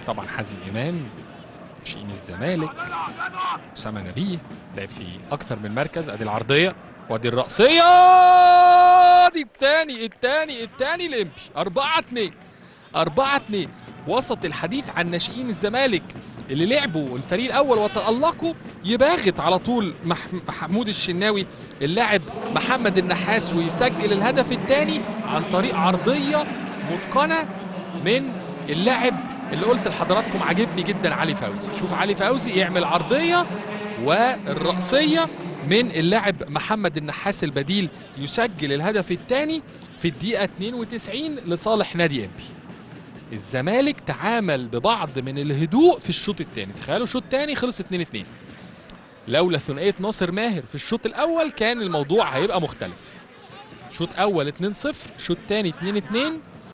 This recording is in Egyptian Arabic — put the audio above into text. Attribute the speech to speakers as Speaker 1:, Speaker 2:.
Speaker 1: طبعا حازم امام ناشئين الزمالك اسامه نبيه لعب في اكثر من مركز ادي العرضيه وادي الرأسية دي التاني التاني التاني الامبي 4 2 4 2 وسط الحديث عن ناشئين الزمالك اللي لعبوا الفريق الاول وتألقوا يباغت على طول مح محمود الشناوي اللاعب محمد النحاس ويسجل الهدف الثاني عن طريق عرضيه متقنه من اللاعب اللي قلت لحضراتكم عاجبني جدا علي فوزي شوف علي فوزي يعمل عرضيه والرأسيه من اللاعب محمد النحاس البديل يسجل الهدف الثاني في الدقيقه 92 لصالح نادي امبي الزمالك تعامل ببعض من الهدوء في الشوط الثاني تخيلوا شوط ثاني خلص 2 2 لولا ثنائيه ناصر ماهر في الشوط الاول كان الموضوع هيبقى مختلف شوط اول 2 0 شوط ثاني 2 2